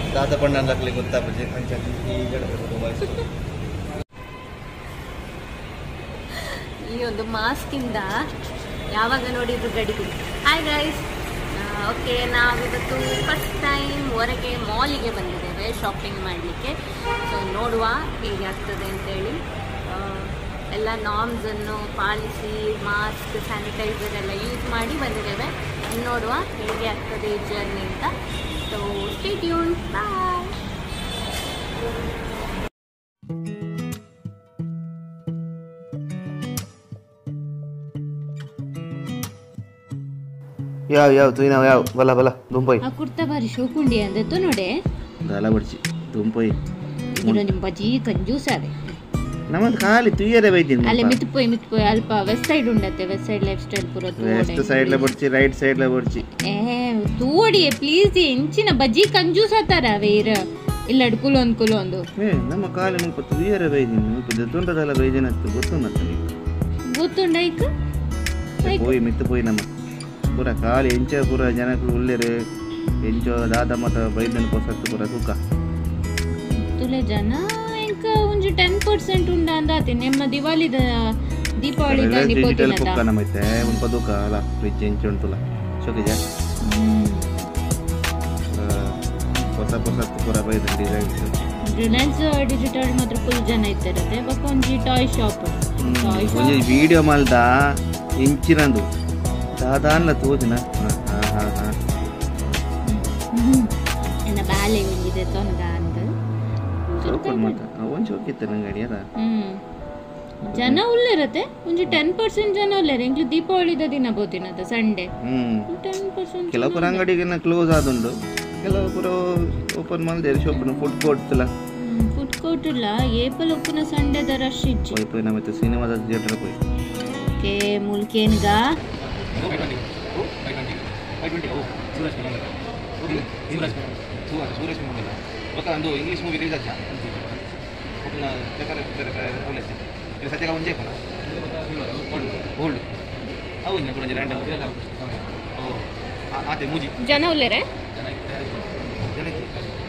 ದಾದ ಬಣ್ಣ ಅನ್ಲಕ್ಲಿ ಗೊತ್ತಾಗ್ಬಿಟ್ಟು ಅಂಚೆ ಈಗ ವಾಯ್ಸ್ ಈ ಒಂದು ಮಾಸ್ಕಿಂದ ಯಾವಾಗ ನೋಡಿದ್ರು ಗಡಿಗೆ ಹಾಯ್ ಗೈಸ್ ಓಕೆ ನಾವಿವತ್ತು ಫಸ್ಟ್ ಟೈಮ್ ಹೊರಗೆ ಮಾಲಿಗೆ ಬಂದಿದ್ದೇವೆ ಶಾಪಿಂಗ್ ಮಾಡಲಿಕ್ಕೆ ಸೊ ನೋಡುವ ಹೇಗೆ ಆಗ್ತದೆ ಅಂತೇಳಿ ಆ, ಎಲ್ಲ ನಾರ್ಮ್ಸನ್ನು ಪಾಲಿಸಿ ಮಾಸ್ಕ್ ಸ್ಯಾನಿಟೈಸರ್ ಎಲ್ಲ ಯೂಸ್ ಮಾಡಿ ಬಂದಿದ್ದೇವೆ ಇನ್ನು ನೋಡುವ ಹೇಗೆ ಆಗ್ತದೆ ಈ ಜರ್ನಿ ಅಂತ ಸೊ ಸ್ಟೇ ಟ್ಯೂನ್ ಬಾಯ್ ಯಾವ ಯಾವ ತುಯ್ನಾವ್ ಯಾವ ಬಲ ಬಲ ದುಂಪೈ ಆ ಕುರ್ತಾ ಬಾರಿ ಶೋಕುಂಡಿ ಅಂದತ್ತು ನೋಡೆ ದಲ ಬಡ್ಚಿ ದುಂಪೈ ಇರೋ ನಿಮ್ಮ ಬಜಿ ಕಂಜೂಸ್ ಅದೇ ನಮ್ಮದು ಖಾಲಿ ತುಯ್ಯರೇ ಬೈತೀನಿ ಅಲ್ಲೇ ಮಿತ್ಪೋಯ್ ಮಿತ್ಪೋಯ್ ಅಲ್ಪ ವೆಸ್ಟ್ ಸೈಡ್ ಉಂಡತ್ತೆ ವೆಸ್ಟ್ ಸೈಡ್ ಲೆಫ್ಟ್ ಸೈಡ್ ಪೂರ ವೆಸ್ಟ್ ಸೈಡ್ಲೆ ಬಡ್ಚಿ ರೈಟ್ ಸೈಡ್ಲೆ ಬಡ್ಚಿ ಏ ತೂಡಿ ಪ್ಲೀಸ್ ಎಂಚಿನ ಬಜ್ಜಿ ಕಂಜೂಸ್ ಆತಾರ ವೇರ ಇಲ್ಲ ಕುಲೊಂದು ಕುಲೊಂದು ಏ ನಮ್ಮ ಖಾಲಿ ಮುಲ್ಪ ತುಯ್ಯರೇ ಬೈದೀನಿ ಮುಲ್ಪ ತುಂಡದಲ್ಲ ಬೈದಿನ ಗೊತ್ತು ಮತ್ತೆ ಗೊತ್ತುಂಡ ಈಗ పోయి మిత్తి పోయినమ్మ ಪೂರ ಖಾಲಿ ಎಂಚ ಪೂರ ಜನಗಳು ಉಳ್ಳೇರು ಎಂಚೋ ದಾದ ಮತ ಬೈದನ್ ಪೊಸತ್ತು ಪೂರ ತೂಕ ತುಲೆ ಜನ ಇಂಕ ಒಂಜಿ ಟೆನ್ ಪರ್ಸೆಂಟ್ ಉಂಡ ಅಂದಾತಿ ನಿಮ್ಮ ದಿವಾಲಿದ ದೀಪಾವಳಿ ದಾಂಡಿ ಡಿಜಿಟಲ್ ಪೋತಿನದ ಪುಕ್ಕ ನಮ್ಮೈತೆ ಉಂಪ ತೂಕ ಅಲ್ಲ ಫ್ರಿಜ್ ಎಂಚ ಉಂಟುಲ ಶೋಕಿಜ ಹೊಸ ಪೊಸತ್ತು ಪೂರ ಬೈದನ್ ಡಿಸೈನ್ಸ್ ರಿಲಯನ್ಸ್ ಡಿಜಿಟಲ್ ಮಾತ್ರ ಫುಲ್ ಜನ ಇತ್ತಿರತ್ತೆ ಬಕ್ಕ ಒಂಜಿ ಟಾಯ್ ಶಾಪ್ ಟಾಯ್ ಒಂಜಿ ಶಾಪ್ ವಿಡಿಯೋ ಮಲ್ದ ಇಂಚಿನಂದು ದಾದಾನ್ಲ ತೋಜನ ಹಾ ಹಾ ಹಾ ಎನ್ನ ಬಾಲೆ ಒಂಜಿದೆ ತೊಂದ ಅಂದ ಸೋಪನ್ ಮಾತ ಅವನ್ ಶೋಕಿತ್ತು ನಂಗೆ ಅಡಿಯದ ಹ್ಮ್ ಜನ ಉಳ್ಳಿರತ್ತೆ ಒಂಜಿ ಟೆನ್ ಪರ್ಸೆಂಟ್ ಜನ ಉಳ್ಳೇರು ಎಂಕ್ಲು ದೀಪಾವಳಿದ ದಿನ ಬೋತಿನದ ಸಂಡೆ ಹ್ಮ್ ಟೆನ್ ಪರ್ಸೆಂಟ್ ಕೆಲವು ಪುರ ಅಂಗಡಿಗೆಲ್ಲ ಕ್ಲೋಸ್ ಆದುಂಡು ಕೆಲವು ಪುರ ಓಪನ್ ಮಾಡಿದೆ ಶೋಪ್ನ ಫುಡ್ ಕೋರ್ಟ್ಲ ಫುಡ್ ಕೋರ್ಟ್ ಇಲ್ಲ ಏಪಲ್ ಉಪ್ಪುನ ಸಂಡೆದ ರಶ್ ಇಜ್ಜಿ పోయి పోయినా అయితే సినిమా థియేటర్ పోయి ಕೆ ಮುಲ್ಕೇನ್ಗ ఒక ಅಂದು ಇಂಗ್ಲಿಷ್ ಮೂವಿ ರಿಲೀಸ್ ಆಚಾ ಒಬ್ಬನ ಬೇಕಾರೆ ಬೇಕಾರೆ ಒಳ್ಳೆ ಇದು ಸದ್ಯಕ್ಕೆ ಒಂದೇ ಕೊನ ಓಲ್ಡ್ ಅವು ಇನ್ನ ಕೂಡ ರ್ಯಾಂಡಮ್ ಓ ಆತೆ ಮೂಜಿ ಜನ ಉಳ್ಳೇರೆ ಜನಕ್ಕೆ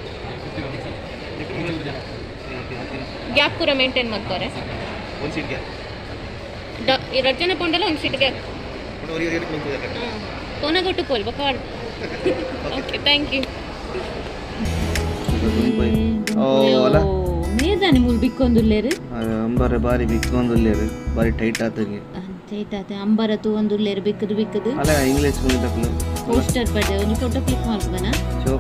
ಗ್ಯಾಪ್ ಪೂರ ಮೇಂಟೈನ್ ಮಾಡ್ತಾರೆ ಒಂದು ಸೀಟ್ಗೆ ಎರಡು ಜನ ಪೊಂಡಲ್ಲ ಒಂದು ಸೀಟ್ಗೆ ಒಂದು ಅವರಿಗೆ ಏನಕ್ಕೆ ಬಂತು ಕೊನೆಗೊಟ್ಟು ಪೋಲ್ ಬಕಾಡ್ ಓಕೆ ಥ್ಯಾಂಕ್ ಯು పోయి ఓ అలా ಮೇದಾನಿ ಮುಲ್ ಬಿಕ್ಕೊಂದುಲ್ಲೇರು ಅಂಬಾರೆ ಬಾರಿ ಬಿಕ್ಕೊಂದುಲ್ಲೇರು ಬಾರಿ ಟೈಟ್ ಆತಂಗೆ ಅಂತ ಅಂಬರ ತೂ ಒಂದುಲ್ಲೇರು ಬಿಕ್ಕದು ಬಿಕ್ಕದು ಅಲ್ಲ ಇಂಗ್ಲೀಷ್ ಬಂದಿದ್ದಕ್ಕಲು ಪೋಸ್ಟರ್ ಬಡ್ಡೆ ಒಂದು ಫೋಟೋ ಕ್ಲಿಕ್ ಮಾಡ್ಬೋದನ ಚೋ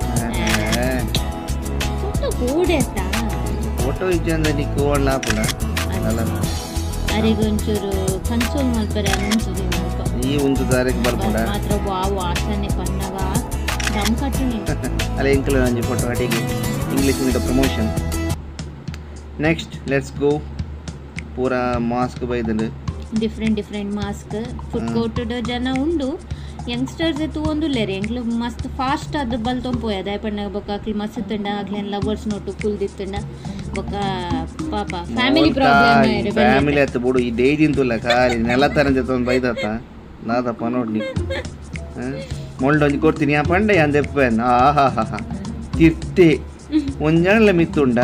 ಫೋಟೋ ಗೋಡೆ ಅಂತ ಫೋಟೋ ಇಜ್ಜ ಅಂದ್ರೆ ನೀ ಕೋವಳ್ಳ ಹಾಪುಡ ಅಲ್ಲ ಅರಿಗೆ ಒಂಚೂರು ಕನ್ಸೋಲ್ ಮಾಡ್ತಾರೆ ಅನ್ನಿಸ್ತದೆ ಈ ಒಂದು ದಾರಿಗೆ ಬರ್ಪುಡ ಮಾತ್ರ ವಾವ್ ವಾಸನೆ ಪನ್ನಗ ದಮ್ ಕಟ್ಟಿನಿ ಅಲ್ಲ ಇಂಕಲ ಒಂಜಿ ಫೋಟೋ ಅಡಿಗೆ English media promotion next let's go ಪೂರ ಮಾಸ್ಕ್ ಬೈದಂಡು different different mask food court ಜನ ಉಂಡು ಯಂಗ್ಸ್ಟರ್ಸ್ ಎತ್ತು ಒಂದು ಲೇರಿ ಎಂಕ್ಲು ಮಸ್ತ್ ಫಾಸ್ಟ್ ಅದು ಬಲ್ ತೊಂಪೋಯ ಅದೇ ಪಣ್ಣ ಬೊಕ್ಕ ಅಕ್ಲಿ ಮಸ್ತ್ ತಿಂಡ ಆಗ್ಲೇನ್ ಲವರ್ಸ್ ನೋಟು ಕುಲ್ ದಿತ್ತಂಡ ಬೊಕ್ಕ ಪಾಪ ಫ್ಯಾಮಿಲಿ ಪ್ರಾಬ್ಲಮ್ ಫ್ಯಾಮಿಲಿ ಆಯ್ತು ಬಿಡು ಈ ಡೈಜಿಂತುಲ್ಲ ಖಾಲಿ ನೆಲ ತರಂಜ ತೊಂದು ಬೈದತ್ತ ನಾದಪ್ಪ ನೋಡಿ ಮೊಳ್ಡೊಂಜಿ ಕೊಡ್ತೀನಿ ಆ ಪಂಡೆ ಅಂದೆಪ್ಪನ್ ಆಹಾ ಹಾ ಹಾ ತಿರ್ತೆ ಒಂಜಾಣಲ ಮಿತ್ತುಂಡ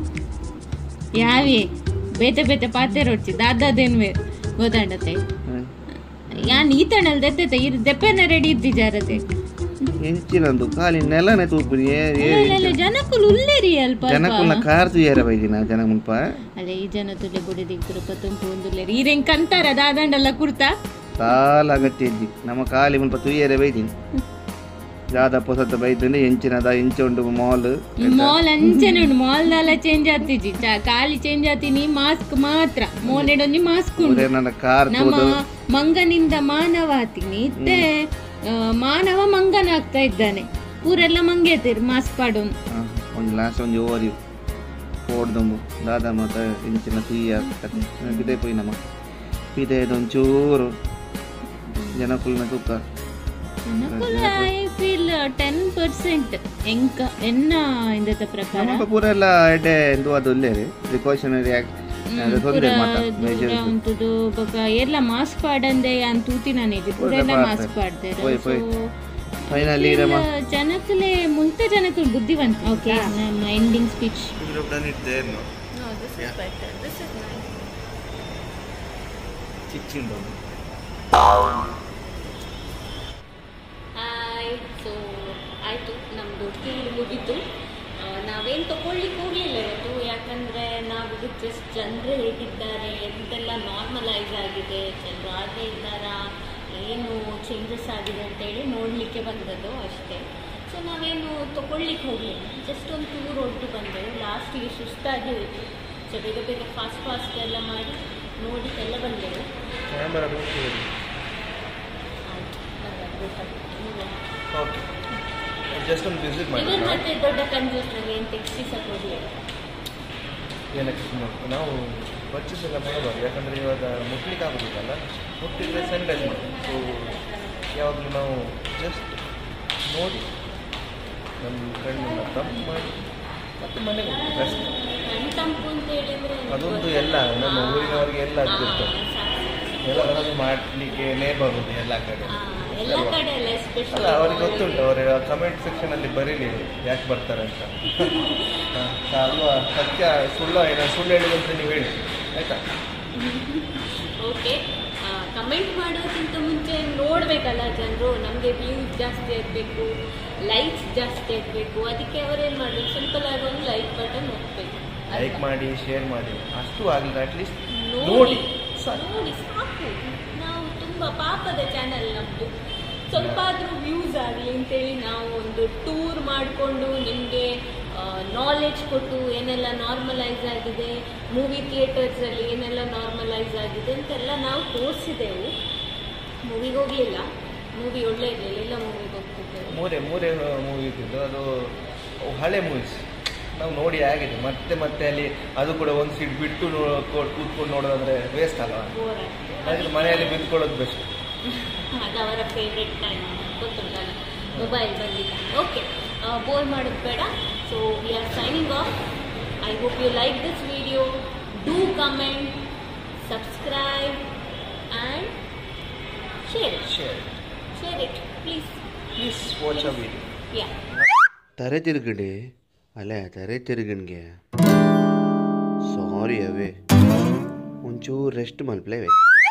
ಯಾವೇ ಬೇತೆ ಬೇತೆ ಪಾತೆ ರೊಚ್ಚಿ ದಾದಾದೇನ್ವೆ ಗೊತ್ತಾಂಡತೆ ಹ್ಮ್. ಯಾನ್ ಈ ತಣ್ಣಲ್ ದೆತ್ತೆ ಇರ್ ದೆಪ್ಪೆನ ರೆಡಿ ಇದ್ದಿಜಾರತೆ ಎಂಚಿನಂದು ಖಾಲಿ ನೆಲನೆ ತೂಪುನಿ ಜನಕ್ಕುಲು ಉಲ್ಲೇರಿ ಅಲ್ಪ ಅಲ್ಪ. ಜನಕ್ಕುಲ್ಲ ಕಾರ್ ತುಯ್ಯಾರ ಬೈದಿನ ಜನ ಮುಲ್ಪ ಅಲ್ಲ ಈ ಜನ ತುಲೆ ಬುಡಿ ದಿಗ್ತರು ಪತ್ತೊಂಪು ಒಂದುಲ್ಲೇರಿ ಈರೆಂಗ್ ಕಂತಾರ ದಾದಂಡಲ್ಲ ಕುರ್ತಾ ಸಾಲ ಅಗತ್ಯ ಇದ್ದಿ ನಮ್ಮ ಖಾಲಿ ಮುಲ್ಪ ತುಯ್ಯಾರೆ ಬೈದಿನಿ ಜಾದ ಪೊಸತ್ತ ಬೈದಂಡೆ ಎಂಚಿನದ ಎಂಚ ಉಂಡು ಮಾಲ್ ಈ ಮಾಲ್ ಅಂಚನೆ ಉಂಡು ಮಾಲ್ದಲ್ಲ ಚೇಂಜ್ ಆತಿಜಿ ಚ- ಖಾಲಿ ಚೇಂಜ್ ಆತೀನಿ ಮಾಸ್ಕ್ ಮಾತ್ರ ಮೋನೆಡೊಂಜಿ ಮಾಸ್ಕ್ ಉಂಡು ನನ್ನ ಕಾರ್ ನಮ್ಮ ತೋದು ಮಂಗನಿಂದ ಮಾನವ ಆತೀನಿ ಇತ್ತೆ ಆ, ಮಾನವ ಮಂಗನಾಗ್ತಾ ಇದ್ದಾನೆ ಪೂರೆಲ್ಲ ಮಂಗೇತಿರ್ ಮಾಸ್ಕ್ ಪಾಡೋನ್ ಒಂದು ಲಾಸ್ಟ್ ಒಂದು ಓವರ್ ಇವು ಓಡ್ದೊಂಬು ದಾದ ಮತ ಇಂಚಿನ ತುಯ್ಯ ಕತೆ ಬಿದೆ ಪೋಯಿ ನಮ್ಮ ಬಿದೆ ಒಂಚೂರು ಜನಕುಲ್ನ ತೂಕ ಐ ಫೀಲ್ ಟೆನ್ ಪರ್ಸೆಂಟ್ ಎಂಕ ಎನ್ನ ಇಂದದ ಪ್ರಕಾರ ನಮ್ಮ ಪೂರ ಎಲ್ಲ ಎಡೆ ಎಂದು ಅದು ಇಲ್ಲೇ ರೀ ಪ್ರಿಕಾಷನರಿ ಅದು ತೊಂದರೆ ಮಾತ ದೂರ ಉಂಟುದು ಬೊಕ ಎಲ್ಲ ಮಾಸ್ಕ್ ಪಾಡಂದೆ ಅಂತ ತೂತಿ ನಾನಿಜಿ ಪೂರ ಎಲ್ಲ ಮಾಸ್ಕ್ ಪಾಡ್ದೇರು ಪೋಯ್, ಸೊ ಫೈನಲ್ ಈರಮ್ಮ ಜನಕಲೆ ಮುಂತೆ ಜನಕಲ್ ಬುದ್ಧಿವಂತ ಓಕೆ ನಮ್ಮ ending speech No, this is better. This is nice. ಚಿಚ್ಚಿಂಡು ಹಾಯ್ ಸೊ ಆಯಿತು ನಮ್ಮದು ಟೂರ್ ಮುಗೀತು ಆ, ನಾವೇನು ತಗೊಳ್ಲಿಕ್ಕೆ ಹೋಗಲಿಲ್ಲ ಇವತ್ತು ಯಾಕಂದರೆ ನಾವು ಜಸ್ಟ್ ಜನರು ಹೇಗಿದ್ದಾರೆ ಎಂತೆಲ್ಲ ನಾರ್ಮಲೈಸ್ ಆಗಿದೆ ಜನರು ಹಾಗೆ ಇದ್ದಾರಾ ಏನು ಚೇಂಜಸ್ ಆಗಿದೆ ಅಂತೇಳಿ ನೋಡಲಿಕ್ಕೆ ಬಂದದ್ದು ಅಷ್ಟೇ ಸೊ ನಾವೇನು ತಗೊಳ್ಲಿಕ್ಕೆ ಹೋಗಲಿಲ್ಲ ಜಸ್ಟ್ ಒಂದು ಟೂರ್ ಹೊರಟು ಬಂದೆವು ಲಾಸ್ಟಿಗೆ ಸುಸ್ತಾಗಿ ಹೋಯಿತು ಸೊ ಬೇಗ ಬೇಗ ಫಾಸ್ಟ್ ಫಾಸ್ಟ್ ಎಲ್ಲ ಮಾಡಿ ನೋಡಿ ಎಲ್ಲ ಬಂದೆವು ಕ್ಯಾಮರಾ ಆಯಿತು ಗೊತ್ತಾಗ್ತದೆ ಓಕೆ ಜಸ್ಟ್ ಒಂದು ವಿಸಿಟ್ ಇವನ್ ಮತ್ತೆ ದೊಡ್ಡ ಕನ್ಫ್ಯೂಸ್ ನನಗೆ ಏನು ಟೆಕ್ಸ್ಟಿಸ ಕೊಡಲಿಲ್ಲ ಏನಕ್ಕೆ ನಾವು ಪರ್ಚೇಸ್ ಎಲ್ಲ ಮಾಡಬಾರ್ದು ಯಾಕಂದರೆ ಇವಾಗ ಮುಟ್ಲಿಕ್ಕೆ ಆಗೋದಿಲ್ಲಲ್ಲ ಮುಟ್ಟಿದ್ರೆ ಸ್ಯಾನಿಟೈಸ್ ಮಾಡಿ ಸೊ ಯಾವಾಗಲೂ ನಾವು ಜಸ್ಟ್ ನೋಡಿ ನಮ್ಮ ಫ್ರೆಂಡ್ನೆಲ್ಲ ತಂಪು ಮಾಡಿ ಮತ್ತೆ ಮನೆಗೆ ಹೋಗ್ತೀವಿ ಅಷ್ಟೇ ಕಣ್ ತಂಪು ಅಂತ ಹೇಳಿದ್ರೆ ಅದೊಂದು ಎಲ್ಲ ನಮ್ಮ ಊರಿನವರಿಗೆ ಎಲ್ಲ ಅದು ಗೊತ್ತು. ಎಲ್ಲ ಅದನ್ನು ಮಾಡಲಿಕ್ಕೆ ಬರುವುದು ಎಲ್ಲ ಕಡೆ ಎಲ್ಲ ಕಡೆ ಅಲ್ಲ ಎಸ್ಪೆಷಲಿ ಅಲ್ಲ ಅವ್ರಿಗೆ ಗೊತ್ತುಂಟು ಅವರ ಕಮೆಂಟ್ ಸೆಕ್ಷನಲ್ಲಿ ಬರೀಲಿ ಯಾಕೆ ಬರ್ತಾರೆ ಅಂತ ಹಾ, ಅಲ್ವಾ ಸತ್ಯ ಸುಳ್ಳು ಏನೋ ಸುಳ್ಳು ಹೇಳಿದಂತ ನೀವು ಹೇಳಿ ಆಯ್ತಾ ಓಕೆ ಕಮೆಂಟ್ ಮಾಡೋದಕ್ಕಿಂತ ಮುಂಚೆ ನೋಡಬೇಕಲ್ಲ ಜನರು ನಮಗೆ ವ್ಯೂಸ್ ಜಾಸ್ತಿ ಆಗಬೇಕು ಲೈಕ್ಸ್ ಜಾಸ್ತಿ ಆಗಬೇಕು ಅದಕ್ಕೆ ಅವರೇನು ಮಾಡಬೇಕು ಸಿಂಪಲ್ ಆಗಿ ಒಂದು ಲೈಕ್ ಬಟನ್ ಒತ್ತಬೇಕು ಲೈಕ್ ಮಾಡಿ ಶೇರ್ ಮಾಡಿ ಅಷ್ಟು ಆಗಲಿಲ್ಲ ಅಟ್ಲೀಸ್ಟ್ ನೋಡಿ ನೋಡಿ ಸಾಕು. ನೋಡಿ ಸಾಕು ನಾವು ತುಂಬ ಪಾಪದ ಚಾನಲ್ ನಮ್ಮದು ಸ್ವಲ್ಪ ಆದರೂ ವ್ಯೂಸ್ ಆಗಲಿ ಅಂತೇಳಿ ನಾವು ಒಂದು ಟೂರ್ ಮಾಡಿಕೊಂಡು ನಿಮಗೆ ನಾಲೆಡ್ಜ್ ಕೊಟ್ಟು ಏನೆಲ್ಲ ನಾರ್ಮಲೈಸ್ ಆಗಿದೆ ಮೂವಿ ಥಿಯೇಟರ್ಸಲ್ಲಿ ಏನೆಲ್ಲ ನಾರ್ಮಲೈಸ್ ಆಗಿದೆ ಅಂತೆಲ್ಲ ನಾವು ತೋರಿಸಿದೆವು ಮೂವಿಗೆ ಹೋಗಲಿಲ್ಲ ಮೂವಿ ಒಳ್ಳೆ ಇರಲಿಲ್ಲ ಎಲ್ಲ ಮೂವಿಗೆ ಹೋಗ್ತಿದ್ದೆವು ಮೂರೇ ಮೂರೇ ಮೂವಿ ಇದ್ದಿದ್ದು ಅದು ಅವು ಹಳೆ ಮೂವೀಸ್ ನಾವು ನೋಡಿ ಆಗಿದೆ ಮತ್ತೆ ಮತ್ತೆ ಅಲ್ಲಿ ಅದು ಕೂಡ ಒಂದು ಸೀಟ್ ಬಿಟ್ಟು ನೋ- ಕೂ- ಕೂತ್ಕೊಂಡು ನೋಡೋದಂದ್ರೆ ವೇಸ್ಟ್ ಅಲ್ವಾ ಬೋರ್ ಹಾಗೆ ಮನೆಯಲ್ಲಿ ಬಿದ್ಕೊಳ್ಳೋದು ಬೆಸ್ಟ್ ಅದು ಅವರ ಫೇವ್ರೆಟ್ ಟೈಮ್ ಗೊತ್ತುಂಟಲ್ಲ ಮೊಬೈಲ್ ಬಂದಿಲ್ಲ ಓಕೆ ಬೋರ್ ಮಾಡೋದು ಬೇಡ so we are signing off I hope you like this video do comment subscribe and share share share it please please watch a video ಯಾ ತರೆ ತಿರುಗಡೆ ಅಲ್ಲ ತರೆ ತಿರುಗಣ್ಗೆ ಸಾರಿ ಅವೇ ಒಂಚೂರು ರೆಸ್ಟ್ ಮಲ್ಪ್ಲೇವೆ